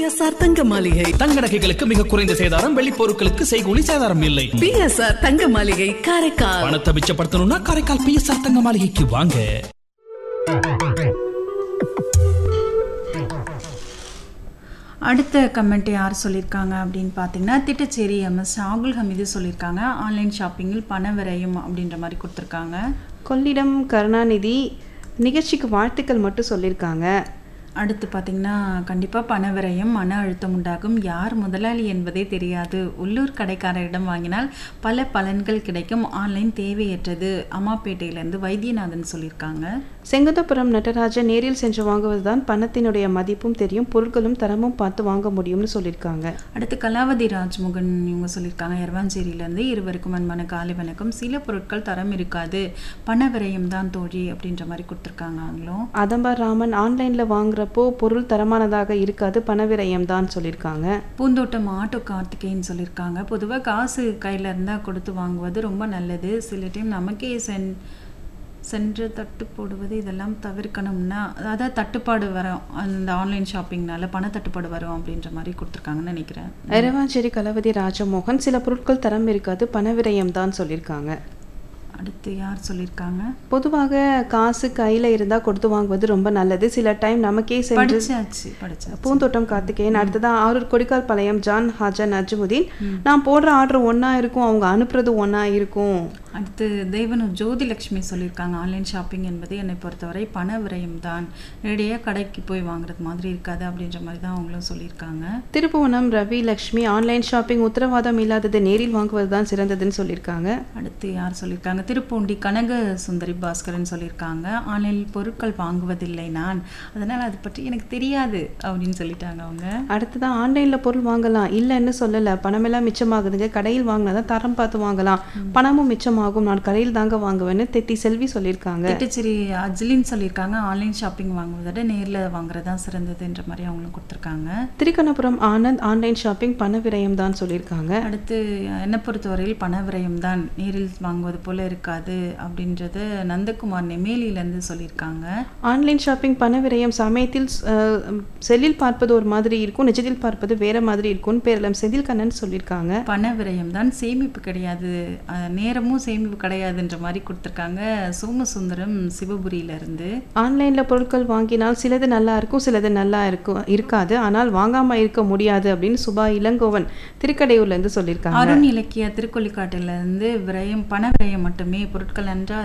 PSR தங்க மாளிகை தங்க நகைகளுக்கு மிக குறைந்த சேதாரம் வெள்ளி பொருட்களுக்கு செய்கூலி சேதாரம் இல்லை பிஎஸ்ஆர் தங்க மாளிகை காரைக்கால் பணத்தை மிச்சப்படுத்தணும்னா காரைக்கால் பிஎஸ்ஆர் தங்க மாளிகைக்கு வாங்க அடுத்த கமெண்ட் யார் சொல்லியிருக்காங்க அப்படின்னு பார்த்தீங்கன்னா திட்டச்சேரி எம்எஸ் ஷாகுல் ஹமீது சொல்லியிருக்காங்க ஆன்லைன் ஷாப்பிங்கில் பண விரயம் அப்படின்ற மாதிரி கொடுத்துருக்காங்க கொள்ளிடம் கருணாநிதி நிகழ்ச்சிக்கு வாழ்த்துக்கள் மட்டும் சொல்லியிருக்காங்க அடுத்து பார்த்தீங்கன்னா கண்டிப்பாக பண விரயம் மன அழுத்தம் உண்டாகும் யார் முதலாளி என்பதே தெரியாது உள்ளூர் கடைக்காரரிடம் வாங்கினால் பல பலன்கள் கிடைக்கும் ஆன்லைன் தேவையற்றது அம்மாப்பேட்டையிலேருந்து வைத்தியநாதன் சொல்லியிருக்காங்க செங்குந்தபுரம் நடராஜன் நேரில் சென்று வாங்குவதுதான் பணத்தினுடைய மதிப்பும் தெரியும் பொருட்களும் தரமும் பார்த்து வாங்க முடியும்னு சொல்லியிருக்காங்க அடுத்து கலாவதி ராஜ்முகன் இவங்க சொல்லியிருக்காங்க எரவாஞ்சேரியிலேருந்து இருவருக்கும் அன்பான காலை வணக்கம் சில பொருட்கள் தரம் இருக்காது பண விரயம் தான் தோழி அப்படின்ற மாதிரி கொடுத்துருக்காங்க அவங்களும் அதம்பா ராமன் ஆன்லைனில் வாங்குறப்போ பொருள் தரமானதாக இருக்காது பணவிரயம் தான் சொல்லியிருக்காங்க பூந்தோட்டம் ஆட்டோ கார்த்திகேயன் சொல்லியிருக்காங்க பொதுவாக காசு கையில் இருந்தால் கொடுத்து வாங்குவது ரொம்ப நல்லது சில டைம் நமக்கே சென் சென்று தட்டு போடுவது இதெல்லாம் தவிர்க்கணும்னா அதாவது தட்டுப்பாடு வரும் அந்த ஆன்லைன் ஷாப்பிங்னால பண தட்டுப்பாடு வரும் அப்படின்ற மாதிரி கொடுத்துருக்காங்கன்னு நினைக்கிறேன் எரவாஞ்சேரி கலவதி ராஜமோகன் சில பொருட்கள் தரம் இருக்காது பணவிரயம் தான் சொல்லியிருக்காங்க அடுத்து யார் சொல்லியிருக்காங்க பொதுவாக காசு கையில் இருந்தால் கொடுத்து வாங்குவது ரொம்ப நல்லது சில டைம் நமக்கே சென்று படிச்சாச்சு படிச்சாச்சு பூந்தோட்டம் கார்த்திகேயன் அடுத்ததான் ஆரூர் கொடிக்கால் பாளையம் ஜான் ஹாஜா நஜ்முதீன் நான் போடுற ஆர்டர் ஒன்றா இருக்கும் அவங்க அனுப்புறது ஒன்றா இருக்கும் அடுத்து தெய்வனு ஜோதிலட்சுமி சொல்லியிருக்காங்க ஆன்லைன் ஷாப்பிங் என்பது என்னை பொறுத்தவரை பண விரயம் தான் நேரடியாக கடைக்கு போய் வாங்குறது மாதிரி இருக்காது அப்படின்ற மாதிரி தான் அவங்களும் சொல்லியிருக்காங்க திருப்புவனம் ரவி லக்ஷ்மி ஆன்லைன் ஷாப்பிங் உத்தரவாதம் இல்லாதது நேரில் வாங்குவது தான் சிறந்ததுன்னு சொல்லியிருக்காங்க அடுத்து யார் சொல்லியிருக்காங்க திருப்பூண்டி கனக சுந்தரி பாஸ்கரன் சொல்லியிருக்காங்க ஆன்லைனில் பொருட்கள் வாங்குவதில்லை நான் அதனால் அது பற்றி எனக்கு தெரியாது அப்படின்னு சொல்லிட்டாங்க அவங்க அடுத்ததான் ஆன்லைனில் பொருள் வாங்கலாம் இல்லைன்னு சொல்லலை பணமெல்லாம் மிச்சமாகுதுங்க கடையில் வாங்கினா தான் தரம் பார்த்து வாங்கலாம் பணமும் மிச்சமாகும் நான் கடையில் தாங்க வாங்குவேன்னு தெத்தி செல்வி சொல்லியிருக்காங்க திட்டச்சேரி அஜ்லின் சொல்லியிருக்காங்க ஆன்லைன் ஷாப்பிங் வாங்குவதை விட நேரில் வாங்குறது தான் சிறந்ததுன்ற மாதிரி அவங்களும் கொடுத்துருக்காங்க திருக்கணபுரம் ஆனந்த் ஆன்லைன் ஷாப்பிங் பண விரயம் தான் சொல்லியிருக்காங்க அடுத்து என்னை பொறுத்தவரையில் பண விரயம் தான் நேரில் வாங்குவது போல இருக்காது அப்படின்றத நந்தகுமார் நெமேலியிலேருந்து சொல்லியிருக்காங்க ஆன்லைன் ஷாப்பிங் பண விரயம் சமயத்தில் அஹ், செல்லில் பார்ப்பது ஒரு மாதிரி இருக்கும் நிஜத்தில் பார்ப்பது வேற மாதிரி இருக்கும்னு பேரலம் செதில் கண்ணன் சொல்லியிருக்காங்க பண விரயம் தான் சேமிப்பு கிடையாது அஹ், நேரமும் சேமிப்பு கிடையாதுன்ற மாதிரி கொடுத்துருக்காங்க சோமசுந்தரம் சிவபுரியிலேருந்து ஆன்லைனில் பொருட்கள் வாங்கினால் சிலது நல்லா இருக்கும் சிலது நல்லா இருக்கும் இருக்காது ஆனால் வாங்காமல் இருக்க முடியாது அப்படின்னு சுபா இளங்கோவன் திருக்கடையூர்லேருந்து சொல்லியிருக்காங்க அருண் இலக்கிய திருக்கொள்ளிக்காட்டிலேருந்து விரயம் பண விரயம் மட்டுமே பொருட்கள் நன்றா